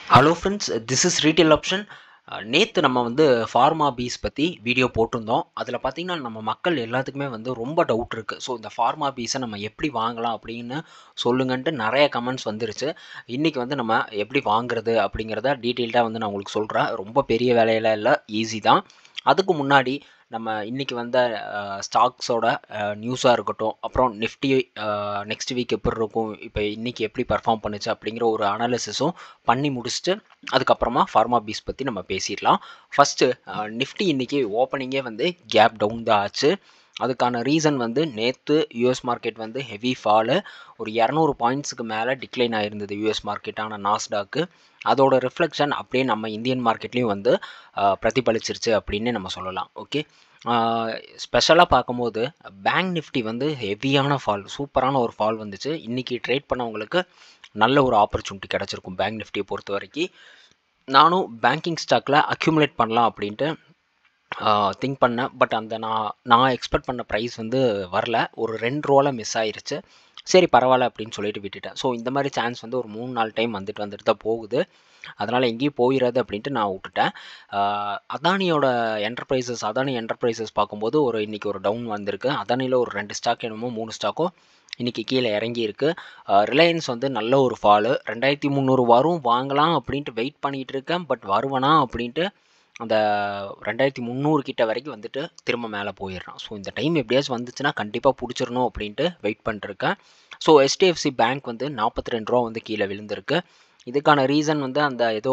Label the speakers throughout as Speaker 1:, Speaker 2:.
Speaker 1: hello friends this is retail option நேற்று நம்ம வந்து ஃபார்மா பீஸ் பற்றி வீடியோ போட்டிருந்தோம் அதில் பார்த்திங்கன்னா நம்ம மக்கள் எல்லாத்துக்குமே வந்து ரொம்ப டவுட் இருக்குது ஸோ இந்த ஃபார்மா பீஸை நம்ம எப்படி வாங்கலாம் அப்படின்னு சொல்லுங்கன்ட்டு நிறைய கமெண்ட்ஸ் வந்துருச்சு இன்றைக்கி வந்து நம்ம எப்படி வாங்குறது அப்படிங்கிறத டீட்டெயில்டாக வந்து நான் உங்களுக்கு சொல்கிறேன் ரொம்ப பெரிய வேலையெல்லாம் இல்லை ஈஸி தான் அதுக்கு முன்னாடி நம்ம இன்றைக்கி வந்த ஸ்டாக்ஸோட நியூஸாக இருக்கட்டும் அப்புறம் நிஃப்டி நெக்ஸ்ட் வீக் எப்படி இருக்கும் இப்போ இன்றைக்கி எப்படி பர்ஃபார்ம் பண்ணுச்சு அப்படிங்கிற ஒரு அனாலிசிஸும் பண்ணி முடிச்சுட்டு அதுக்கப்புறமா ஃபார்மா பீஸ் பற்றி நம்ம பேசிடலாம் ஃபஸ்ட்டு நிஃப்டி இன்றைக்கி ஓப்பனிங்கே வந்து கேப் டவுன் தான் ஆச்சு அதுக்கான ரீசன் வந்து நேற்று யூஎஸ் மார்க்கெட் வந்து ஹெவி ஃபாலு ஒரு இரநூறு பாயிண்ட்ஸுக்கு மேலே டிக்ளைன் ஆகிருந்தது யூஎஸ் மார்க்கெட்டான நாஸ்டாக்கு அதோட ரிஃப்ளெக்ஷன் அப்படியே நம்ம இந்தியன் மார்க்கெட்லேயும் வந்து பிரதிபலிச்சிருச்சு அப்படின்னு நம்ம சொல்லலாம் ஓகே ஸ்பெஷலாக பார்க்கும்போது பேங்க் நிஃப்டி வந்து ஹெவியான ஃபால் சூப்பரான ஒரு ஃபால் வந்துச்சு இன்றைக்கி ட்ரேட் பண்ணவங்களுக்கு நல்ல ஒரு ஆப்பர்ச்சுனிட்டி கிடச்சிருக்கும் பேங்க் நிஃப்டியை பொறுத்த வரைக்கும் நானும் பேங்கிங் ஸ்டாக்கில் அக்யூமுலேட் பண்ணலாம் அப்படின்ட்டு திங்க் பண்ணேன் பட் அந்த நான் நான் எக்ஸ்பெக்ட் பண்ண ப்ரைஸ் வந்து வரல ஒரு ரெண்டு ரோவில் மிஸ் ஆயிருச்சு சரி பரவாயில்ல அப்படின்னு சொல்லிட்டு விட்டுட்டேன் ஸோ இந்த மாதிரி சான்ஸ் வந்து ஒரு மூணு நாலு டைம் வந்துட்டு வந்துட்டு தான் போகுது அதனால் எங்கேயும் போயிடாது அப்படின்ட்டு நான் விட்டுட்டேன் அதானியோட என்டர்பிரைசஸ் அதானி என்டர்பிரைசஸ் பார்க்கும்போது ஒரு இன்றைக்கி ஒரு டவுன் வந்திருக்கு அதானியில் ஒரு ரெண்டு ஸ்டாக் என்னமோ மூணு ஸ்டாக்கோ இன்றைக்கி கீழே இறங்கி இருக்குது ரிலையன்ஸ் வந்து நல்ல ஒரு ஃபாலு ரெண்டாயிரத்தி முந்நூறு வரும் வாங்கலாம் அப்படின்ட்டு வெயிட் பண்ணிகிட்டு இருக்கேன் பட் வருவனா அப்படின்ட்டு அந்த ரெண்டாயிரத்தி முந்நூறு கிட்ட வரைக்கும் வந்துட்டு திரும்ப மேலே போயிடுறான் ஸோ இந்த டைம் எப்படியாச்சும் வந்துச்சுன்னா கண்டிப்பாக பிடிச்சிடணும் அப்படின்ட்டு வெயிட் பண்ணிருக்கேன் ஸோ ஹெச்டிஎஃப்சி பேங்க் வந்து நாற்பத்தி ரெண்டு ரூபா வந்து கீழே விழுந்திருக்கு இதுக்கான ரீசன் வந்து அந்த ஏதோ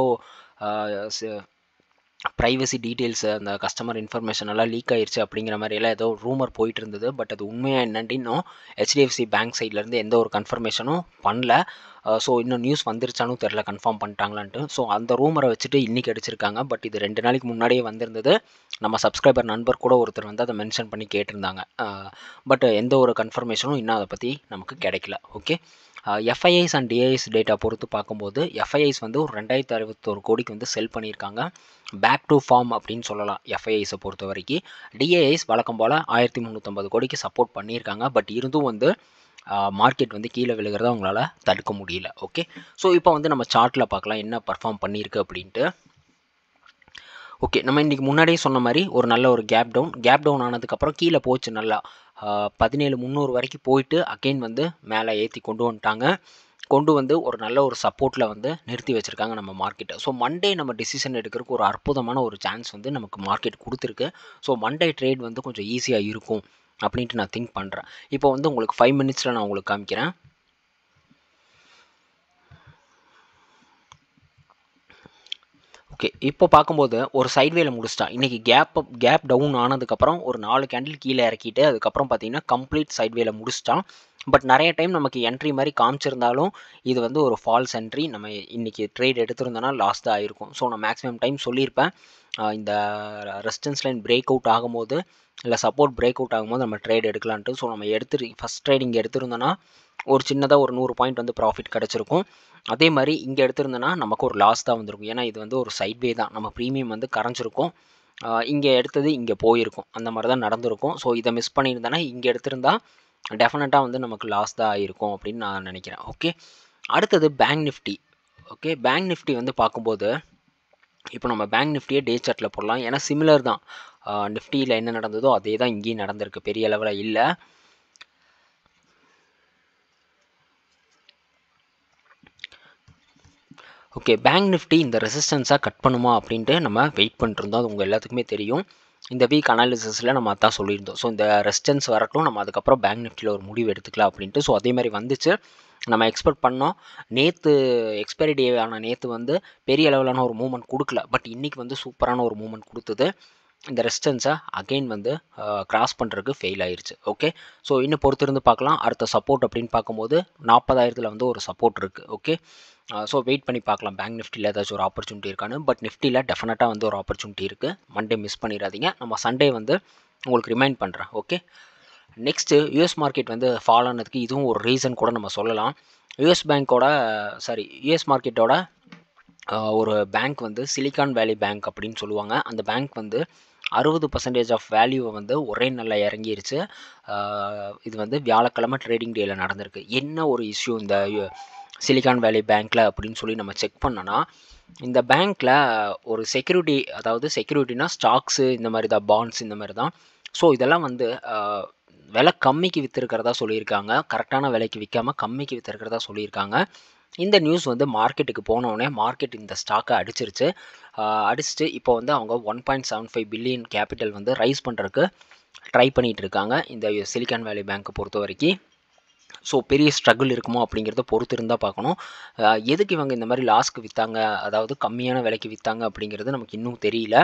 Speaker 1: ப்ரைவசி டீட்டெயில்ஸு அந்த கஸ்டமர் இன்ஃபர்மேஷன் எல்லாம் லீக் ஆயிடுச்சு அப்படிங்கிற மாதிரியெல்லாம் ஏதோ ரூமர் போயிட்டு இருந்தது பட் அது உண்மையாக என்னன்ட்டு இன்னும் ஹெச்டிஎஃப்சி பேங்க் சைட்லேருந்து எந்த ஒரு கன்ஃபர்மேஷனும் பண்ணல ஸோ இன்னும் நியூஸ் வந்துருச்சானும் தெரில கன்ஃபார்ம் பண்ணிட்டாங்களான்ட்டு ஸோ அந்த ரூமரை வச்சுட்டு இன்றைக்கி அடிச்சிருக்காங்க பட் இது ரெண்டு நாளைக்கு முன்னாடியே வந்திருந்தது நம்ம சப்ஸ்கிரைபர் நண்பர் கூட ஒருத்தர் வந்து அதை மென்ஷன் பண்ணி கேட்டிருந்தாங்க பட் எந்த ஒரு கன்ஃபர்மேஷனும் இன்னும் அதை பற்றி நமக்கு கிடைக்கல okay FIIs and DIIs data பொறுத்து பார்க்கும்போது எஃப்ஐஐஸ் வந்து ஒரு ரெண்டாயிரத்தி அறுபத்தோரு கோடிக்கு வந்து செல் பண்ணியிருக்காங்க பேக் டு ஃபார்ம் அப்படின்னு சொல்லலாம் எஃப்ஐஐஸை பொறுத்த வரைக்கும் டிஏஐஸ் வழக்கம் போல் ஆயிரத்தி முந்நூற்றம்பது கோடிக்கு சப்போர்ட் பண்ணியிருக்காங்க பட் இருந்தும் வந்து மார்க்கெட் வந்து கீழே விழுகிறத அவங்களால தடுக்க முடியல ஓகே ஸோ இப்போ வந்து நம்ம சார்ட்டில் பார்க்கலாம் என்ன பர்ஃபார்ம் பண்ணியிருக்கு அப்படின்ட்டு ஓகே நம்ம இன்றைக்கி முன்னாடியே சொன்ன மாதிரி ஒரு நல்ல ஒரு கேப் டவுன் கேப் டவுன் ஆனதுக்கப்புறம் கீழே போச்சு நல்லா பதினேழு முந்நூறு வரைக்கும் போயிட்டு அகெயின் வந்து மேலே ஏற்றி கொண்டு வந்துட்டாங்க கொண்டு வந்து ஒரு நல்ல ஒரு சப்போர்ட்டில் வந்து நிறுத்தி வச்சுருக்காங்க நம்ம மார்க்கெட்டை ஸோ மண்டே நம்ம டிசிஷன் எடுக்கிறதுக்கு ஒரு அற்புதமான ஒரு சான்ஸ் வந்து நமக்கு மார்க்கெட் கொடுத்துருக்கு ஸோ மண்டே ட்ரேட் வந்து கொஞ்சம் ஈஸியாக இருக்கும் அப்படின்ட்டு நான் திங்க் பண்ணுறேன் இப்போ வந்து உங்களுக்கு ஃபைவ் மினிட்ஸில் நான் உங்களுக்கு காமிக்கிறேன் ஓகே இப்போ பார்க்கும்போது ஒரு சைட்வேல முடிச்சிட்டான் இன்றைக்கி கேப் அப் கேப் டவுன் ஆனதுக்கப்புறம் ஒரு நாலு கேண்டில் கீழே இறக்கிட்டு அதுக்கப்புறம் பார்த்தீங்கன்னா கம்ப்ளீட் சைட்வேல முடிச்சிட்டான் பட் நிறைய டைம் நமக்கு என்ட்ரி மாதிரி காமிச்சிருந்தாலும் இது வந்து ஒரு ஃபால்ஸ் என்ட்ரி நம்ம இன்றைக்கி ட்ரேட் எடுத்திருந்தோன்னா லாஸ் தான் ஆயிருக்கும் ஸோ நான் மேக்ஸிமம் டைம் சொல்லியிருப்பேன் இந்த ரெசிஸ்டன்ஸ் லைன் பிரேக் அவுட் ஆகும்போது இல்லை சப்போர்ட் பிரேக் அவுட் ஆகும்போது நம்ம ட்ரேட் எடுக்கலான்ட்டு ஸோ நம்ம எடுத்து ஃபஸ்ட் ட்ரேடிங் எடுத்திருந்தோன்னா ஒரு சின்னதாக ஒரு நூறு பாயிண்ட் வந்து ப்ராஃபிட் கிடச்சிருக்கும் அதே மாதிரி இங்கே எடுத்திருந்தோன்னா நமக்கு ஒரு லாஸ் தான் வந்திருக்கும் ஏன்னா இது வந்து ஒரு சைட்வே தான் நம்ம ப்ரீமியம் வந்து கரைஞ்சிருக்கும் இங்கே எடுத்தது இங்கே போயிருக்கும் அந்த மாதிரி தான் நடந்திருக்கும் ஸோ இதை மிஸ் பண்ணியிருந்தேன்னா இங்கே எடுத்திருந்தா டெஃபினட்டாக வந்து நமக்கு லாஸ் தான் ஆகிருக்கும் அப்படின்னு நான் நினைக்கிறேன் ஓகே அடுத்தது bank Nifty okay bank Nifty வந்து பார்க்கும்போது இப்போ நம்ம பேங்க் நிஃப்டியே டே சார்ட்டில் போடலாம் ஏன்னா சிமிலர் தான் நிஃப்டியில் என்ன நடந்ததோ அதே தான் இங்கேயும் நடந்திருக்கு பெரிய லெவலில் இல்லை ஓகே பேங்க் நிஃப்டி இந்த ரெசிஸ்டன்ஸாக கட் பண்ணுமா அப்படின்ட்டு நம்ம வெயிட் பண்ணிருந்தோம் அது உங்கள் எல்லாத்துக்குமே தெரியும் இந்த வீக் அனாலிசிஸில் நம்ம அதான் சொல்லியிருந்தோம் ஸோ இந்த ரெசிஸ்டன்ஸ் வரட்டும் நம்ம அதுக்கப்புறம் பேங்க் நிஃப்டியில் ஒரு முடிவு எடுத்துக்கலாம் அப்படின்ட்டு ஸோ அதே மாதிரி வந்துச்சு நம்ம எக்ஸ்பெக்ட் பண்ணோம் நேற்று எக்ஸ்பைரி டே ஆன நேற்று வந்து பெரிய லெவலான ஒரு மூமெண்ட் கொடுக்கல பட் இன்றைக்கி வந்து சூப்பரான ஒரு மூமெண்ட் கொடுத்தது இந்த ரெசிஸ்டன்ஸை அகெயின் வந்து கிராஸ் பண்ணுறதுக்கு ஃபெயில் ஆயிடுச்சு ஓகே ஸோ இன்னும் பொறுத்திருந்து பார்க்கலாம் அடுத்த சப்போர்ட் அப்படின்னு பார்க்கும்போது நாற்பதாயிரத்தில் வந்து ஒரு சப்போர்ட் இருக்குது ஓகே ஸோ வெயிட் பண்ணி பார்க்கலாம் பேங்க் நிஃப்டியில் ஏதாச்சும் ஒரு ஆப்பர்ச்சுனிட்டி இருக்கான்னு பட் நிஃப்டியில் டெஃபினட்டாக வந்து ஒரு ஆப்பர்ச்சுனிட்டி இருக்குது மண்டே மிஸ் பண்ணிடாதீங்க நம்ம சண்டே வந்து உங்களுக்கு ரிமைண்ட் பண்ணுறேன் ஓகே நெக்ஸ்ட்டு யூஎஸ் மார்க்கெட் வந்து ஃபால் ஆனதுக்கு இதுவும் ஒரு ரீசன் கூட நம்ம சொல்லலாம் யூஎஸ் பேங்க்கோட சாரி யூஎஸ் மார்க்கெட்டோட ஒரு பேங்க் வந்து சிலிக்கான் வேலி பேங்க் அப்படின்னு சொல்லுவாங்க அந்த பேங்க் வந்து அறுபது பர்சன்டேஜ் ஆஃப் வேல்யூவை வந்து ஒரே நாளில் இறங்கிருச்சு இது வந்து வியாழக்கிழமை ட்ரேடிங் டேயில் நடந்திருக்கு என்ன ஒரு இஷ்யூ இந்த சிலிகான் வேலி பேங்க்கில் அப்படின்னு சொல்லி நம்ம செக் பண்ணோன்னா இந்த பேங்க்கில் ஒரு செக்யூரிட்டி அதாவது செக்யூரிட்டினா ஸ்டாக்ஸு இந்த மாதிரி தான் பாண்ட்ஸ் இந்த மாதிரி தான் ஸோ இதெல்லாம் வந்து அஹ், விலை கம்மிக்கு விற்றுருக்கிறதா சொல்லியிருக்காங்க கரெக்டான விலைக்கு விற்காம கம்மிக்கு விற்றுருக்கிறதா சொல்லியிருக்காங்க இந்த நியூஸ் வந்து மார்க்கெட்டுக்கு போனோடனே மார்க்கெட் இந்த ஸ்டாக்கை அடிச்சிருச்சு அஹ், அடிச்சிட்டு இப்போ வந்து அவங்க one point seven five billion capital வந்து ரைஸ் பண்ணுறதுக்கு ட்ரை பண்ணிகிட்டு இருக்காங்க இந்த சிலிகான் வேலி பேங்க்கை பொறுத்த வரைக்கும் ஸோ பெரிய ஸ்ட்ரகிள் இருக்குமோ அப்படிங்கிறத பொறுத்து இருந்தால் பார்க்கணும் அஹ் எதுக்கு இவங்க இந்த மாதிரி லாஸ்க்கு விற்றாங்க அதாவது கம்மியான விலைக்கு விற்றாங்க அப்படிங்கிறது நமக்கு இன்னும் தெரியல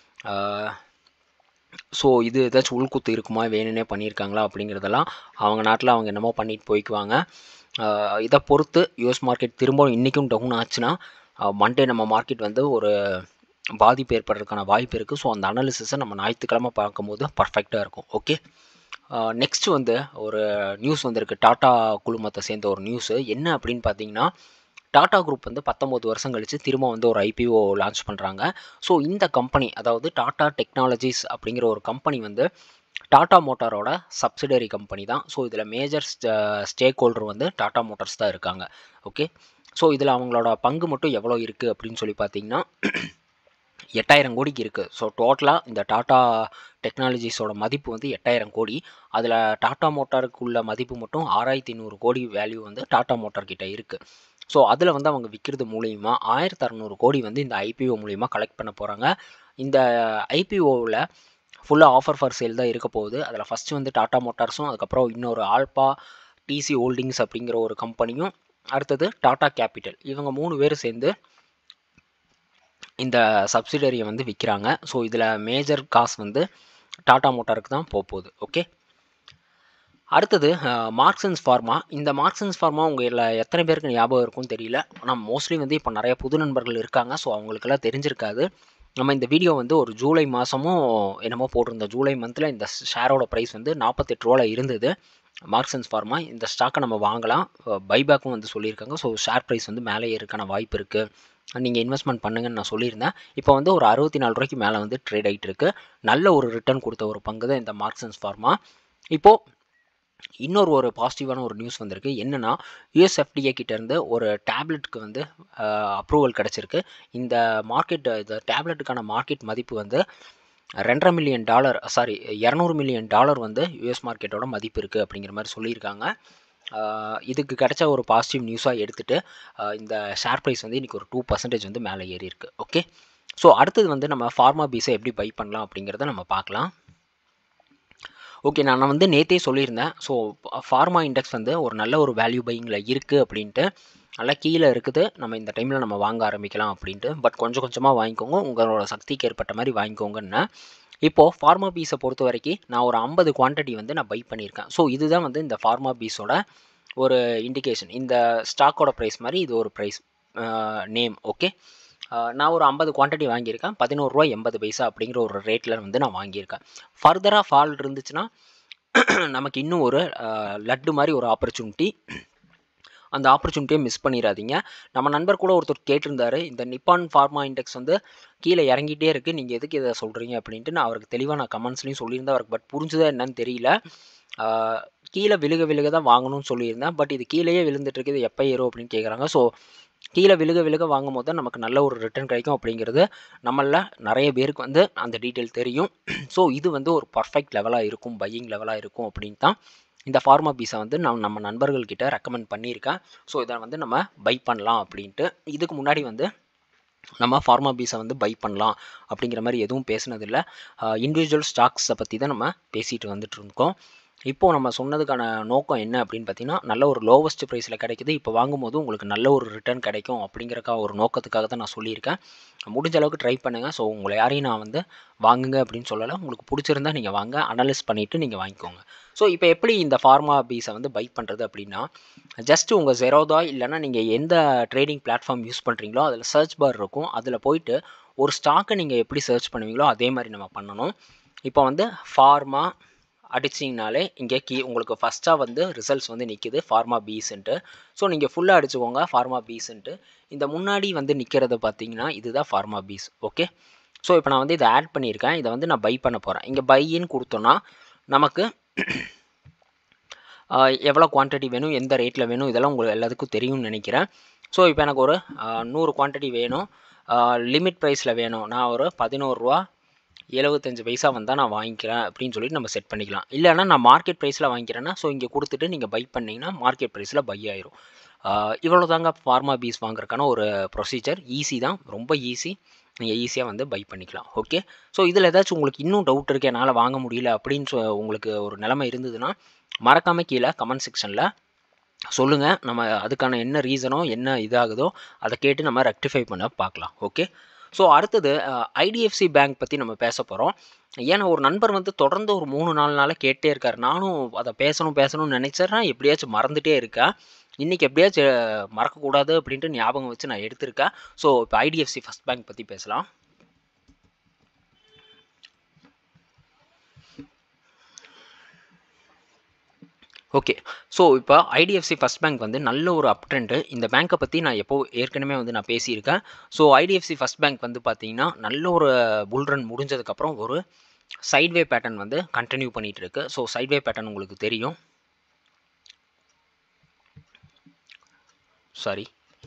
Speaker 1: ஸோ இது ஏதாச்சும் உள்குத்து இருக்குமா வேணும்னே பண்ணியிருக்காங்களா அப்படிங்கிறதெல்லாம் அவங்க நாட்டில் அவங்க என்னமோ பண்ணிட்டு போய்க்குவாங்க அஹ் இதை பொறுத்து யூஎஸ் மார்க்கெட் திரும்பவும் இன்றைக்கும் டவுன் ஆச்சுன்னா மண்டே நம்ம மார்க்கெட் வந்து ஒரு பாதிப்பு ஏற்படுறதுக்கான வாய்ப்பு இருக்குது ஸோ அந்த அனாலிசிஸை நம்ம ஞாயிற்றுக்கிழமை பார்க்கும்போது பர்ஃபெக்டாக இருக்கும் ஓகே நெக்ஸ்ட் வந்து ஒரு நியூஸ் வந்திருக்கு டாடா குழுமத்தை சேர்ந்த ஒரு நியூஸு என்ன அப்படின்னு பார்த்தீங்கன்னா டாடா குரூப் வந்து பத்தொம்போது வருஷம் கழித்து திரும்ப வந்து ஒரு ஐபிஓ லான்ச் பண்ணுறாங்க ஸோ இந்த கம்பெனி அதாவது டாடா டெக்னாலஜிஸ் அப்படிங்கிற ஒரு கம்பெனி வந்து டாடா மோட்டாரோட சப்சிடரி கம்பெனி தான் ஸோ இதில் மேஜர் ஸ்டேக் ஹோல்டர் வந்து டாடா மோட்டார்ஸ் தான் இருக்காங்க ஓகே ஸோ இதில் அவங்களோட பங்கு மட்டும் எவ்வளோ இருக்குது அப்படின்னு சொல்லி பார்த்தீங்கன்னா எட்டாயிரம் கோடிக்கு இருக்குது ஸோ டோட்டலாக இந்த டாடா டெக்னாலஜிஸோட மதிப்பு வந்து எட்டாயிரம் கோடி அதில் டாடா மோட்டாருக்கு உள்ள மதிப்பு மட்டும் ஆறாயிரத்தி நூறு கோடி வேல்யூ வந்து டாடா மோட்டார் கிட்ட இருக்குது ஸோ அதில் வந்து அவங்க விற்கிறது மூலியமாக ஆயிரத்தி அறநூறு கோடி வந்து இந்த ஐபிஓ மூலிமா கலெக்ட் பண்ண போகிறாங்க இந்த ஐபிஓவில் ஃபுல்லாக ஆஃபர் ஃபார் சேல் தான் இருக்க போகுது அதில் ஃபஸ்ட்டு வந்து டாடா மோட்டார்ஸும் அதுக்கப்புறம் இன்னொரு ஆல்பா டிசி ஹோல்டிங்ஸ் அப்படிங்கிற ஒரு கம்பெனியும் அடுத்தது டாடா கேபிட்டல் இவங்க மூணு பேர் சேர்ந்து இந்த சப்சிடரியை வந்து விற்கிறாங்க ஸோ இதில் மேஜர் காசு வந்து டாடா மோட்டாருக்கு தான் போக போகுது ஓகே அடுத்தது மார்க்சன்ஸ் ஃபார்மா இந்த மார்க்சன்ஸ் ஃபார்மா உங்கள் எல்லா எத்தனை பேருக்கு ஞாபகம் இருக்கும்னு தெரியல ஆனால் மோஸ்ட்லி வந்து இப்போ நிறைய புது நண்பர்கள் இருக்காங்க ஸோ அவங்களுக்கெல்லாம் தெரிஞ்சிருக்காது நம்ம இந்த வீடியோ வந்து ஒரு ஜூலை மாதமும் என்னமோ போட்டிருந்தோம் ஜூலை மந்தில் இந்த ஷேரோட ப்ரைஸ் வந்து நாற்பத்தெட்டு ரூபாவில் இருந்தது மார்க்சன்ஸ் ஃபார்மா இந்த ஸ்டாக்கை நம்ம வாங்கலாம் பைபேக்கும் வந்து சொல்லியிருக்காங்க ஸோ ஷேர் ப்ரைஸ் வந்து மேலே ஏறக்கான வாய்ப்பு இருக்குது நீங்கள் இன்வெஸ்ட்மெண்ட் பண்ணுங்கன்னு நான் சொல்லியிருந்தேன் இப்போ வந்து ஒரு அறுபத்தி நாலு ரூபாய்க்கு மேலே வந்து ட்ரேட் ஆகிட்டு இருக்கு நல்ல ஒரு ரிட்டர்ன் கொடுத்த ஒரு பங்கு தான் இந்த மார்க்சன்ஸ் ஃபார்மா இப்போது இன்னொரு ஒரு பாசிட்டிவான ஒரு நியூஸ் வந்திருக்கு என்னென்னா யூஎஸ்எஃப்டிஏ கிட்டேருந்து ஒரு டேப்லெட்டுக்கு வந்து அப்ரூவல் கிடச்சிருக்கு இந்த மார்க்கெட் இந்த டேப்லெட்டுக்கான மார்க்கெட் மதிப்பு வந்து ரெண்டரை மில்லியன் டாலர் சாரி இரநூறு மில்லியன் டாலர் வந்து யூஎஸ் மார்க்கெட்டோட மதிப்பு இருக்குது அப்படிங்கிற மாதிரி சொல்லியிருக்காங்க இதுக்கு கிடைச்ச ஒரு பாசிட்டிவ் நியூஸாக எடுத்துகிட்டு இந்த ஷேர் ப்ரைஸ் வந்து இன்றைக்கி ஒரு டூ பர்சன்டேஜ் வந்து மேலே ஏறி இருக்குது ஓகே ஸோ அடுத்தது வந்து நம்ம ஃபார்மா பீஸை எப்படி பை பண்ணலாம் அப்படிங்கிறத நம்ம பார்க்கலாம் ஓகே நான் வந்து நேற்றே சொல்லியிருந்தேன் ஸோ ஃபார்மா இண்டெக்ஸ் வந்து ஒரு நல்ல ஒரு வேல்யூ பையிங்கில் இருக்குது அப்படின்ட்டு நல்லா கீழே இருக்குது நம்ம இந்த டைமில் நம்ம வாங்க ஆரம்பிக்கலாம் அப்படின்ட்டு பட் கொஞ்சம் கொஞ்சமாக வாங்கிக்கோங்க உங்களோட சக்திக்கு ஏற்பட்ட மாதிரி வாங்கிக்கோங்கன்னு இப்போது ஃபார்மா பீஸை பொறுத்த வரைக்கும் நான் ஒரு ஐம்பது குவான்டிட்டி வந்து நான் பை பண்ணியிருக்கேன் ஸோ இதுதான் வந்து இந்த ஃபார்மா பீஸோட ஒரு இண்டிகேஷன் இந்த ஸ்டாக்கோட ப்ரைஸ் மாதிரி இது ஒரு ப்ரைஸ் நேம் ஓகே நான் ஒரு ஐம்பது குவான்டிட்டி வாங்கியிருக்கேன் பதினோருவா எண்பது பைசா அப்படிங்கிற ஒரு ரேட்டில் வந்து நான் வாங்கியிருக்கேன் ஃபர்தராக ஃபால் இருந்துச்சுன்னா நமக்கு இன்னும் ஒரு லட்டு மாதிரி ஒரு ஆப்பர்ச்சுனிட்டி அந்த ஆப்பர்ச்சுனிட்டியை மிஸ் பண்ணிடாதீங்க நம்ம நண்பர் கூட ஒருத்தர் கேட்டிருந்தாரு இந்த நிப்பான் ஃபார்மா இண்டெக்ஸ் வந்து கீழே இறங்கிட்டே இருக்குது நீங்கள் எதுக்கு இதை சொல்கிறீங்க அப்படின்ட்டு நான் அவருக்கு தெளிவாக நான் கமெண்ட்ஸ்லையும் சொல்லியிருந்தேன் அவருக்கு பட் புரிஞ்சுதா என்னன்னு தெரியல கீழே விழுக விழுக தான் வாங்கணும்னு சொல்லியிருந்தேன் பட் இது கீழேயே விழுந்துட்டு இருக்குது எப்போ ஏறும் அப்படின்னு கேட்குறாங்க ஸோ கீழே விழுக விழுக வாங்கும் போது தான் நமக்கு நல்ல ஒரு ரிட்டர்ன் கிடைக்கும் அப்படிங்கிறது நம்மளில் நிறைய பேருக்கு வந்து அந்த டீட்டெயில் தெரியும் ஸோ இது வந்து ஒரு பர்ஃபெக்ட் லெவலாக இருக்கும் பையிங் லெவலாக இருக்கும் அப்படின்னு தான் இந்த ஃபார்மா பீஸை வந்து நான் நம்ம நண்பர்கள்கிட்ட ரெக்கமெண்ட் பண்ணியிருக்கேன் ஸோ இதை வந்து நம்ம பை பண்ணலாம் அப்படின்ட்டு இதுக்கு முன்னாடி வந்து நம்ம ஃபார்மா பீஸை வந்து பை பண்ணலாம் அப்படிங்கிற மாதிரி எதுவும் பேசினதில்லை இண்டிவிஜுவல் ஸ்டாக்ஸை பற்றி தான் நம்ம பேசிகிட்டு வந்துட்டு இருக்கோம் இப்போது நம்ம சொன்னதுக்கான நோக்கம் என்ன அப்படின்னு பார்த்தீங்கன்னா நல்ல ஒரு லோவஸ்ட் ப்ரைஸில் கிடைக்குது இப்போ வாங்கும்போது உங்களுக்கு நல்ல ஒரு ரிட்டர்ன் கிடைக்கும் அப்படிங்கிறக்கா ஒரு நோக்கத்துக்காக தான் நான் சொல்லியிருக்கேன் முடிஞ்ச அளவுக்கு ட்ரை பண்ணுங்கள் ஸோ உங்களை யாரையும் நான் வந்து வாங்குங்க அப்படின்னு சொல்லலை உங்களுக்கு பிடிச்சிருந்தா நீங்கள் வாங்க அனலைஸ் பண்ணிவிட்டு நீங்கள் வாங்கிக்கோங்க ஸோ இப்போ எப்படி இந்த ஃபார்மா பீஸை வந்து பை பண்ணுறது அப்படின்னா ஜஸ்ட் உங்கள் ஜெரோதா இல்லைனா நீங்கள் எந்த ட்ரேடிங் பிளாட்ஃபார்ம் யூஸ் பண்ணுறீங்களோ அதில் சர்ச் பார் இருக்கும் அதில் போயிட்டு ஒரு ஸ்டாக்கை நீங்கள் எப்படி சர்ச் பண்ணுவீங்களோ அதே மாதிரி நம்ம பண்ணணும் இப்போ வந்து ஃபார்மா அடிச்சிங்கனாலே இங்கே கீ உங்களுக்கு ஃபஸ்ட்டாக வந்து ரிசல்ட்ஸ் வந்து நிற்கிது ஃபார்மா பீஸ்ன்ட்டு ஸோ நீங்கள் ஃபுல்லாக அடிச்சுக்கோங்க ஃபார்மா பீஸ்ன்ட்டு இந்த முன்னாடி வந்து நிற்கிறத பார்த்தீங்கன்னா இதுதான் ஃபார்மா பீஸ் ஓகே ஸோ இப்போ நான் வந்து இதை ஆட் பண்ணியிருக்கேன் இதை வந்து நான் பை பண்ண போகிறேன் இங்கே பையின்னு கொடுத்தோன்னா நமக்கு எவ்வளோ குவான்டிட்டி வேணும் எந்த ரேட்டில் வேணும் இதெல்லாம் உங்களுக்கு எல்லாத்துக்கும் தெரியும்னு நினைக்கிறேன் ஸோ இப்போ எனக்கு ஒரு நூறு குவான்டிட்டி வேணும் லிமிட் ப்ரைஸில் வேணும் நான் ஒரு பதினோருவா எழுபத்தஞ்சு பைசா வந்தால் நான் வாங்கிக்கிறேன் அப்படின்னு சொல்லிட்டு நம்ம செட் பண்ணிக்கலாம் இல்லைனா நான் மார்க்கெட் ப்ரைஸில் வாங்கிக்கிறேன்னா ஸோ இங்கே கொடுத்துட்டு நீங்கள் பை பண்ணிங்கன்னா மார்க்கெட் ப்ரைஸில் பை ஆயிரும் இவ்வளோ தாங்க ஃபார்மா பீஸ் வாங்குறதுக்கான ஒரு ப்ரொசீஜர் ஈஸி தான் ரொம்ப ஈஸி நீங்கள் ஈஸியாக வந்து பை பண்ணிக்கலாம் ஓகே ஸோ இதில் ஏதாச்சும் உங்களுக்கு இன்னும் டவுட் இருக்குது என்னால் வாங்க முடியல அப்படின்னு சொ உங்களுக்கு ஒரு நிலமை இருந்ததுன்னா மறக்காமல் கீழே கமெண்ட் செக்ஷனில் சொல்லுங்கள் நம்ம அதுக்கான என்ன ரீசனோ என்ன இதாகுதோ அதை கேட்டு நம்ம ரெக்டிஃபை பண்ண பார்க்கலாம் ஓகே ஸோ அடுத்தது ஐடிஎஃப்சி பேங்க் பற்றி நம்ம பேச போகிறோம் ஏன்னா ஒரு நண்பர் வந்து தொடர்ந்து ஒரு மூணு நாலு நாளாக கேட்டே இருக்கார் நானும் அதை பேசணும் பேசணும்னு நினச்சேன்னா எப்படியாச்சும் மறந்துகிட்டே இருக்கேன் இன்றைக்கி எப்படியாச்சும் மறக்கக்கூடாது அப்படின்ட்டு ஞாபகம் வச்சு நான் எடுத்திருக்கேன் ஸோ இப்போ ஐடிஎஃப்சி ஃபஸ்ட் பேங்க் பற்றி பேசலாம் ஓகே ஸோ இப்போ ஐடிஎஃப்சி ஃபஸ்ட் பேங்க் வந்து நல்ல ஒரு அப் ட்ரெண்டு இந்த பேங்க்கை பற்றி நான் எப்போ ஏற்கனவே வந்து நான் பேசியிருக்கேன் ஸோ ஐடிஎஃப்சி ஃபஸ்ட் பேங்க் வந்து பார்த்தீங்கன்னா நல்ல ஒரு புல் ரன் முடிஞ்சதுக்கப்புறம் ஒரு சைட்வே பேட்டர்ன் வந்து கண்டினியூ பண்ணிகிட்டு இருக்கு ஸோ சைட்வே பேட்டர்ன் உங்களுக்கு தெரியும் சாரி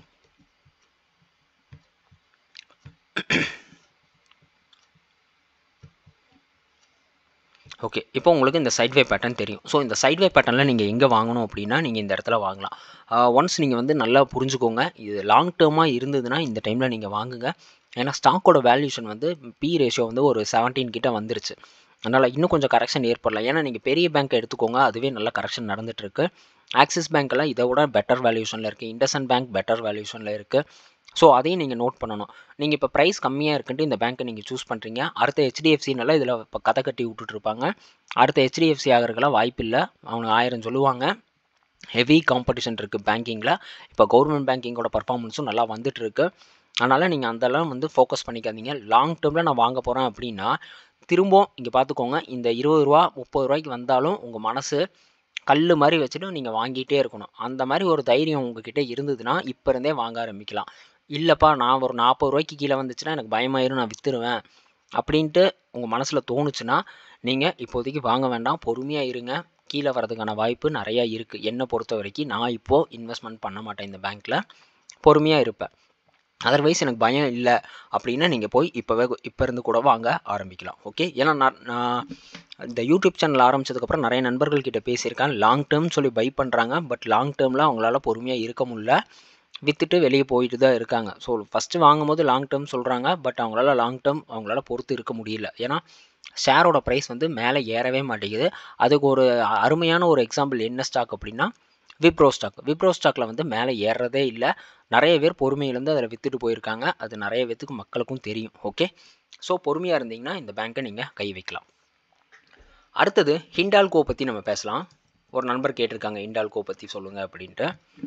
Speaker 1: ஓகே இப்போ உங்களுக்கு இந்த சைட்வே பேட்டர்ன் தெரியும் ஸோ இந்த சைட்வே பேட்டர்னில் நீங்கள் எங்கே வாங்கணும் அப்படின்னா நீங்கள் இந்த இடத்துல வாங்கலாம் ஒன்ஸ் நீங்கள் வந்து நல்லா புரிஞ்சுக்கோங்க இது லாங் டேர்மாக இருந்ததுன்னா இந்த டைமில் நீங்கள் வாங்குங்க ஏன்னா ஸ்டாக்கோட வேல்யூஷன் வந்து பி ரேஷியோ வந்து ஒரு செவன்டீன் கிட்ட வந்துருச்சு அதனால் இன்னும் கொஞ்சம் கரெக்ஷன் ஏற்படலாம் ஏன்னா நீங்கள் பெரிய பேங்க்கை எடுத்துக்கோங்க அதுவே நல்ல கரெக்ஷன் நடந்துகிட்ருக்கு ஆக்சிஸ் பேங்க்கெல்லாம் இதை விட பெட்டர் வேல்யூஷனில் இருக்குது இண்டஸ்இண்ட் பேங்க் பெட்டர் வேல்யூஷனில் இருக்குது ஸோ அதையும் நீங்கள் நோட் பண்ணணும் நீங்கள் இப்போ ப்ரைஸ் கம்மியாக இருக்குன்ட்டு இந்த பேங்க்கை நீங்கள் சூஸ் பண்ணுறீங்க அடுத்த ஹெச்டிஎஃப்சினால இதில் இப்போ கதை கட்டி விட்டுட்ருப்பாங்க அடுத்த ஹெச்டிஎஃப்சி ஆகிறதுக்கெல்லாம் வாய்ப்பு இல்லை அவங்க ஆயிரம் சொல்லுவாங்க ஹெவி காம்படிஷன் இருக்குது பேங்கிங்கில் இப்போ கவர்மெண்ட் பேங்கிங்கோட பர்ஃபார்மன்ஸும் நல்லா வந்துட்டுருக்கு அதனால் நீங்கள் அதெல்லாம் வந்து ஃபோக்கஸ் பண்ணிக்காதீங்க லாங் டேர்மில் நான் வாங்க போகிறேன் அப்படின்னா திரும்பவும் இங்கே பார்த்துக்கோங்க இந்த இருபது ரூபா முப்பது ரூபாய்க்கு வந்தாலும் உங்கள் மனசு கல் மாதிரி வச்சுட்டு நீங்கள் வாங்கிட்டே இருக்கணும் அந்த மாதிரி ஒரு தைரியம் உங்ககிட்ட இருந்ததுன்னா இப்போ இருந்தே வாங்க ஆரம்பிக்கலாம் இல்லைப்பா நான் ஒரு நாற்பது ரூபாய்க்கு கீழே வந்துச்சுன்னா எனக்கு பயமாயிரும் நான் விற்றுருவேன் அப்படின்ட்டு உங்கள் மனசில் தோணுச்சுன்னா நீங்கள் இப்போதைக்கு வாங்க வேண்டாம் பொறுமையாக இருங்க கீழே வரதுக்கான வாய்ப்பு நிறையா இருக்குது என்னை பொறுத்த வரைக்கும் நான் இப்போது இன்வெஸ்ட்மெண்ட் பண்ண மாட்டேன் இந்த பேங்க்கில் பொறுமையாக இருப்பேன் அதர்வைஸ் எனக்கு பயம் இல்லை அப்படின்னா நீங்கள் போய் இப்போவே இப்போ இருந்து கூட வாங்க ஆரம்பிக்கலாம் ஓகே ஏன்னா நான் நான் இந்த யூடியூப் சேனல் ஆரம்பித்ததுக்கப்புறம் நிறைய நண்பர்கள்கிட்ட பேசியிருக்கேன் லாங் டேர்ம் சொல்லி பை பண்ணுறாங்க பட் லாங் டேர்மில் அவங்களால பொறுமையாக இருக்க முடியல விற்றுட்டு வெளியே போயிட்டு தான் இருக்காங்க ஸோ ஃபஸ்ட்டு வாங்கும்போது லாங் டேர்ம் சொல்கிறாங்க பட் அவங்களால லாங் டேர்ம் அவங்களால பொறுத்து இருக்க முடியல ஏன்னா ஷேரோட ப்ரைஸ் வந்து மேலே ஏறவே மாட்டேங்குது அதுக்கு ஒரு அருமையான ஒரு எக்ஸாம்பிள் என்ன ஸ்டாக் அப்படின்னா விப்ரோ ஸ்டாக் விப்ரோ ஸ்டாக்கில் வந்து மேலே ஏறுறதே இல்லை நிறைய பேர் பொறுமையிலேருந்து அதில் விற்றுட்டு போயிருக்காங்க அது நிறைய பேத்துக்கு மக்களுக்கும் தெரியும் ஓகே ஸோ பொறுமையாக இருந்தீங்கன்னா இந்த பேங்க்கை நீங்கள் கை வைக்கலாம் அடுத்தது ஹிண்டால்கோ பற்றி நம்ம பேசலாம் ஒரு நண்பர் கேட்டிருக்காங்க ஹிண்டால்கோ பற்றி சொல்லுங்கள் அப்படின்ட்டு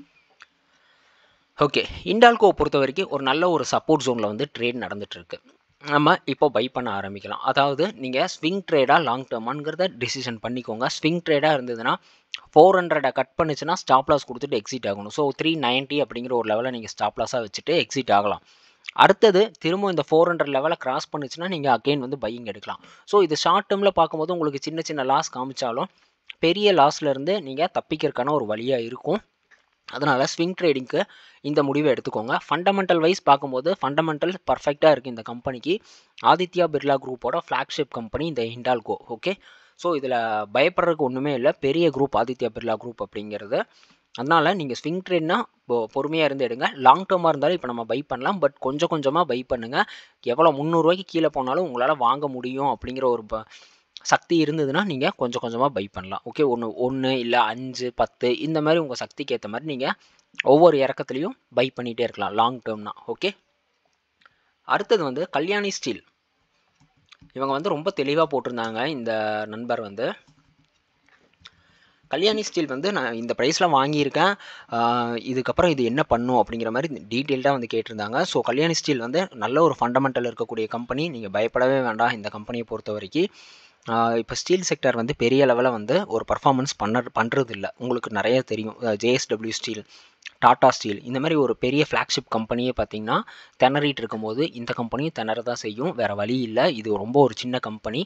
Speaker 1: ஓகே இண்டால்கோ பொறுத்த வரைக்கும் ஒரு நல்ல ஒரு சப்போர்ட் ஜோனில் வந்து ட்ரேட் நடந்துகிட்ருக்கு நம்ம இப்போ பை பண்ண ஆரம்பிக்கலாம் அதாவது நீங்கள் ஸ்விங் ட்ரேடாக லாங் டேர்மாங்கிறத டிசிஷன் பண்ணிக்கோங்க ஸ்விங் ட்ரேடாக இருந்ததுன்னா ஃபோர் ஹண்ட்ரடை கட் பண்ணுச்சுன்னா ஸ்டாப் லாஸ் கொடுத்துட்டு எக்ஸிட் ஆகணும் ஸோ த்ரீ நைன்ட்டி அப்படிங்கிற ஒரு லெவலில் நீங்கள் ஸ்டாப் லாஸாக வச்சுட்டு எக்ஸிட் ஆகலாம் அடுத்தது திரும்ப இந்த ஃபோர் ஹண்ட்ரட் லெவலை கிராஸ் பண்ணுச்சுன்னா நீங்கள் அகெயின் வந்து பையிங் எடுக்கலாம் ஸோ இது ஷார்ட் டேர்மில் பார்க்கும்போது உங்களுக்கு சின்ன சின்ன லாஸ் காமிச்சாலும் பெரிய லாஸ்லேருந்து நீங்கள் தப்பிக்கிறதுக்கான ஒரு வழியாக இருக்கும் அதனால் ஸ்விங் ட்ரேடிங்க்கு இந்த முடிவை எடுத்துக்கோங்க ஃபண்டமெண்டல் வைஸ் பார்க்கும்போது ஃபண்டமெண்டல் பர்ஃபெக்டாக இருக்குது இந்த கம்பெனிக்கு ஆதித்யா பிர்லா குரூப்போட ஃப்ளாக்ஷிப் கம்பெனி இந்த ஹிண்டால்கோ ஓகே ஸோ இதில் பயப்படுறதுக்கு ஒன்றுமே இல்லை பெரிய குரூப் ஆதித்யா பிர்லா குரூப் அப்படிங்கிறது அதனால் நீங்கள் ஸ்விங் ட்ரேட்னா பொறுமையாக இருந்து எடுங்க லாங் டேர்மாக இருந்தாலும் இப்போ நம்ம பை பண்ணலாம் பட் கொஞ்சம் கொஞ்சமாக பை பண்ணுங்கள் எவ்வளோ முந்நூறுரூவாய்க்கு கீழே போனாலும் உங்களால் வாங்க முடியும் அப்படிங்கிற ஒரு ப சக்தி இருந்ததுன்னா நீங்கள் கொஞ்சம் கொஞ்சமாக பை பண்ணலாம் ஓகே ஒன்று ஒன்று இல்லை அஞ்சு பத்து இந்த மாதிரி உங்கள் சக்திக்கு ஏற்ற மாதிரி நீங்கள் ஒவ்வொரு இறக்கத்துலையும் பை பண்ணிகிட்டே இருக்கலாம் லாங் டேர்ம்னா ஓகே அடுத்தது வந்து கல்யாணி ஸ்டீல் இவங்க வந்து ரொம்ப தெளிவாக போட்டிருந்தாங்க இந்த நண்பர் வந்து கல்யாணி ஸ்டீல் வந்து நான் இந்த ப்ரைஸில் வாங்கியிருக்கேன் இதுக்கப்புறம் இது என்ன பண்ணும் அப்படிங்கிற மாதிரி டீட்டெயில்டாக வந்து கேட்டிருந்தாங்க ஸோ கல்யாணி ஸ்டீல் வந்து நல்ல ஒரு ஃபண்டமெண்டல் இருக்கக்கூடிய கம்பெனி நீங்கள் பயப்படவே வேண்டாம் இந்த கம்பெனியை பொறுத்த வரைக்கும் இப்போ ஸ்டீல் செக்டர் வந்து பெரிய லெவலில் வந்து ஒரு பர்ஃபார்மன்ஸ் பண்ண பண்ணுறது இல்லை உங்களுக்கு நிறைய தெரியும் ஜேஎஸ்டபிள்யூ ஸ்டீல் டாடா ஸ்டீல் இந்த மாதிரி ஒரு பெரிய ஃப்ளாக்ஷிப் கம்பெனியே பார்த்தீங்கன்னா திணறிட்டு இருக்கும்போது இந்த கம்பெனியும் திணற தான் செய்யும் வேறு வழி இல்லை இது ரொம்ப ஒரு சின்ன கம்பெனி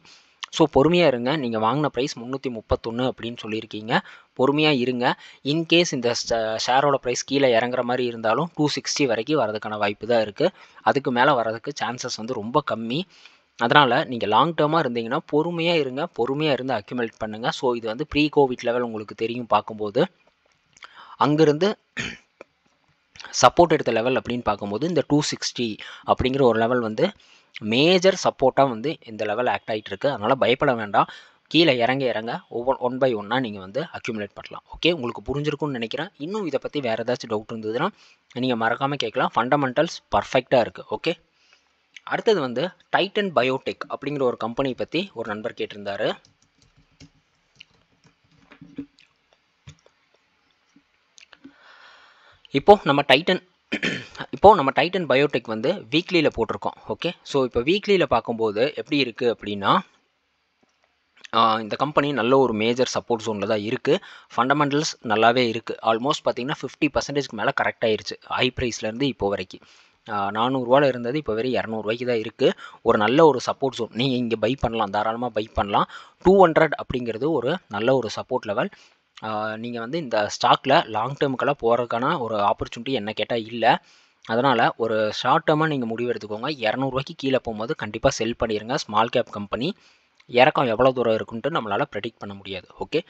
Speaker 1: ஸோ பொறுமையாக இருங்க நீங்கள் வாங்கின ப்ரைஸ் முந்நூற்றி முப்பத்தொன்று அப்படின்னு சொல்லியிருக்கீங்க பொறுமையாக இருங்க இன்கேஸ் இந்த ஷேரோட ப்ரைஸ் கீழே இறங்குற மாதிரி இருந்தாலும் டூ சிக்ஸ்டி வரைக்கும் வரதுக்கான வாய்ப்பு தான் இருக்குது அதுக்கு மேலே வரதுக்கு சான்சஸ் வந்து ரொம்ப கம்மி அதனால் நீங்கள் லாங் டேர்மாக இருந்தீங்கன்னா பொறுமையாக இருங்க பொறுமையாக இருந்து அக்யூமுலேட் பண்ணுங்கள் ஸோ இது வந்து ப்ரீ கோவிட் லெவல் உங்களுக்கு தெரியும் பார்க்கும்போது அங்கேருந்து சப்போர்ட் எடுத்த லெவல் அப்படின்னு பார்க்கும்போது இந்த டூ சிக்ஸ்டி அப்படிங்கிற ஒரு லெவல் வந்து மேஜர் சப்போர்ட்டாக வந்து இந்த லெவல் ஆக்ட் ஆகிட்டு இருக்கு அதனால் பயப்பட வேண்டாம் கீழே இறங்க இறங்க ஒவ்வொரு ஒன் பை ஒன்னாக நீங்கள் வந்து அக்யூமுலேட் பண்ணலாம் ஓகே உங்களுக்கு புரிஞ்சிருக்கும்னு நினைக்கிறேன் இன்னும் இதை பற்றி வேறு ஏதாச்சும் டவுட் இருந்ததுன்னா நீங்கள் மறக்காமல் கேட்கலாம் ஃபண்டமெண்டல்ஸ் பர்ஃபெக்டாக இருக்குது ஓகே அடுத்தது வந்து டைட்டன் பயோடெக் அப்படிங்கிற ஒரு கம்பெனி பற்றி ஒரு நண்பர் கேட்டிருந்தாரு இப்போது நம்ம டைட்டன் இப்போது நம்ம டைட்டன் பயோடெக் வந்து வீக்லியில் போட்டிருக்கோம் ஓகே ஸோ இப்போ வீக்லியில் பார்க்கும்போது எப்படி இருக்குது அப்படின்னா இந்த கம்பெனி நல்ல ஒரு மேஜர் சப்போர்ட் ஜோனில் தான் இருக்குது ஃபண்டமெண்டல்ஸ் நல்லாவே இருக்குது ஆல்மோஸ்ட் பார்த்தீங்கன்னா ஃபிஃப்டி பர்சன்டேஜ்க்கு மேலே கரெக்ட் ஆயிருச்சு ஹை ப்ரைஸ்லேருந்து இப்போ வரைக்கும் நானூறுரூவாவில் இருந்தது இப்போ வெறும் இரநூறுவாய்க்கு தான் இருக்குது ஒரு நல்ல ஒரு சப்போர்ட் ஜோன் நீங்கள் இங்கே பை பண்ணலாம் தாராளமாக பை பண்ணலாம் டூ ஹண்ட்ரட் அப்படிங்கிறது ஒரு நல்ல ஒரு சப்போர்ட் லெவல் நீங்கள் வந்து இந்த ஸ்டாக்கில் லாங் டேர்முக்கெல்லாம் போகிறதுக்கான ஒரு ஆப்பர்ச்சுனிட்டி என்ன கேட்டால் இல்லை அதனால் ஒரு ஷார்ட் டேர்மாக நீங்கள் முடிவு எடுத்துக்கோங்க இரநூறுவாய்க்கு கீழே போகும்போது கண்டிப்பாக செல் பண்ணிடுங்க ஸ்மால் கேப் கம்பெனி இறக்கம் எவ்வளோ தூரம் இருக்குன்ட்டு நம்மளால் ப்ரெடிக்ட் பண்ண முடியாது ஓகே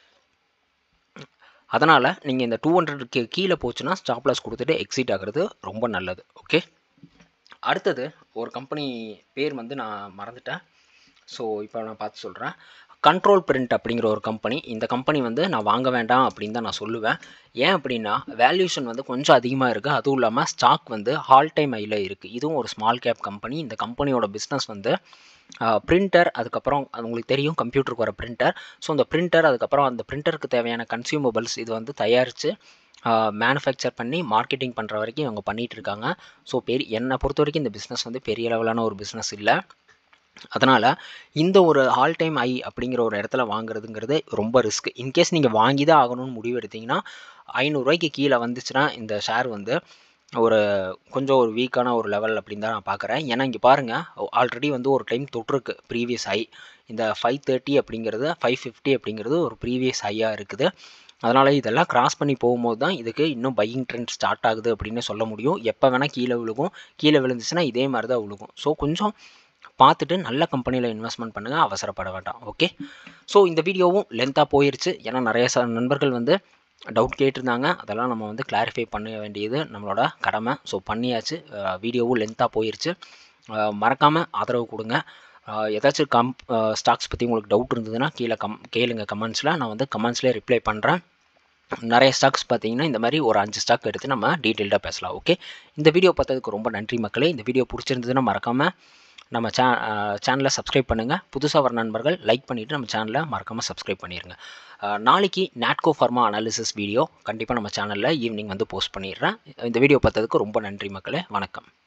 Speaker 1: அதனால் நீங்கள் இந்த டூ ஹண்ட்ரடுக்கு கீழே போச்சுன்னா ஸ்டாப் லாஸ் கொடுத்துட்டு எக்ஸிட் ஆகிறது ரொம்ப நல்லது ஓகே அடுத்தது ஒரு கம்பெனி பேர் வந்து நான் மறந்துட்டேன் ஸோ இப்போ நான் பார்த்து சொல்கிறேன் கண்ட்ரோல் பிரிண்ட் அப்படிங்கிற ஒரு கம்பெனி இந்த கம்பெனி வந்து நான் வாங்க வேண்டாம் அப்படின்னு தான் நான் சொல்லுவேன் ஏன் அப்படின்னா வேல்யூஷன் வந்து கொஞ்சம் அதிகமாக இருக்குது அதுவும் இல்லாமல் ஸ்டாக் வந்து ஹால் டைம் ஐயில் இருக்குது இதுவும் ஒரு ஸ்மால் கேப் கம்பெனி இந்த கம்பெனியோட பிஸ்னஸ் வந்து பிரிண்டர் அதுக்கப்புறம் அது உங்களுக்கு தெரியும் கம்ப்யூட்டருக்கு வர பிரிண்டர் ஸோ அந்த பிரிண்டர் அதுக்கப்புறம் அந்த பிரிண்டருக்கு தேவையான கன்சியூமபிள்ஸ் இது வந்து தயாரித்து மேனுஃபேக்சர் பண்ணி மார்க்கெட்டிங் பண்ணுற வரைக்கும் இவங்க பண்ணிகிட்டு இருக்காங்க ஸோ பெரிய என்னை பொறுத்த வரைக்கும் இந்த பிஸ்னஸ் வந்து பெரிய லெவலான ஒரு பிஸ்னஸ் இல்லை அதனால் இந்த ஒரு ஆல் டைம் ஐ அப்படிங்கிற ஒரு இடத்துல வாங்குறதுங்கிறது ரொம்ப ரிஸ்க் இன்கேஸ் நீங்கள் வாங்கி தான் ஆகணும்னு முடிவு எடுத்திங்கன்னா ஐநூறுரூவாய்க்கு கீழே வந்துச்சுன்னா இந்த ஷேர் வந்து ஒரு கொஞ்சம் ஒரு வீக்கான ஒரு லெவல் அப்படின்னு தான் நான் பார்க்குறேன் ஏன்னா இங்கே பாருங்கள் ஆல்ரெடி வந்து ஒரு டைம் தொட்டிருக்கு ப்ரீவியஸ் ஹை இந்த ஃபைவ் தேர்ட்டி அப்படிங்கிறது ஃபைவ் ஃபிஃப்டி அப்படிங்கிறது ஒரு ப்ரீவியஸ் ஹையாக இருக்குது அதனால் இதெல்லாம் கிராஸ் பண்ணி போகும்போது தான் இதுக்கு இன்னும் பையிங் ட்ரெண்ட் ஸ்டார்ட் ஆகுது அப்படின்னு சொல்ல முடியும் எப்போ வேணால் கீழே விழுகும் கீழே விழுந்துச்சுன்னா இதே மாதிரி தான் விழுகும் ஸோ கொஞ்சம் பார்த்துட்டு நல்ல கம்பெனியில் இன்வெஸ்ட்மெண்ட் பண்ணுங்கள் அவசரப்பட வேண்டாம் ஓகே ஸோ இந்த வீடியோவும் லென்த்தாக போயிடுச்சு ஏன்னா நிறைய ச நண்பர்கள் வந்து டவுட் கேட்டிருந்தாங்க அதெல்லாம் நம்ம வந்து கிளாரிஃபை பண்ண வேண்டியது நம்மளோட கடமை ஸோ பண்ணியாச்சு வீடியோவும் லென்த்தாக போயிடுச்சு மறக்காமல் ஆதரவு கொடுங்க ஏதாச்சும் கம் ஸ்டாக்ஸ் பற்றி உங்களுக்கு டவுட் இருந்ததுன்னா கீழே கம் கேளுங்க கமெண்ட்ஸில் நான் வந்து கமெண்ட்ஸ்லேயே ரிப்ளை பண்ணுறேன் நிறைய ஸ்டாக்ஸ் பார்த்தீங்கன்னா இந்த மாதிரி ஒரு அஞ்சு ஸ்டாக் எடுத்து நம்ம டீட்டெயில்டாக பேசலாம் ஓகே இந்த வீடியோ பார்த்ததுக்கு ரொம்ப நன்றி மக்களே இந்த வீடியோ பிடிச்சிருந்ததுன்னா மறக்காமல் நம்ம சே சேனலை சப்ஸ்கிரைப் பண்ணுங்கள் புதுசாக வர நண்பர்கள் லைக் பண்ணிவிட்டு நம்ம சேனலை மறக்காமல் சப்ஸ்கிரைப் பண்ணிடுங்க நாளைக்கு நாட்கோ ஃபார்மா அனாலிசிஸ் வீடியோ கண்டிப்பாக நம்ம சேனலில் ஈவினிங் வந்து போஸ்ட் பண்ணிடுறேன் இந்த வீடியோ பார்த்ததுக்கு ரொம்ப நன்றி மக்களே வணக்கம்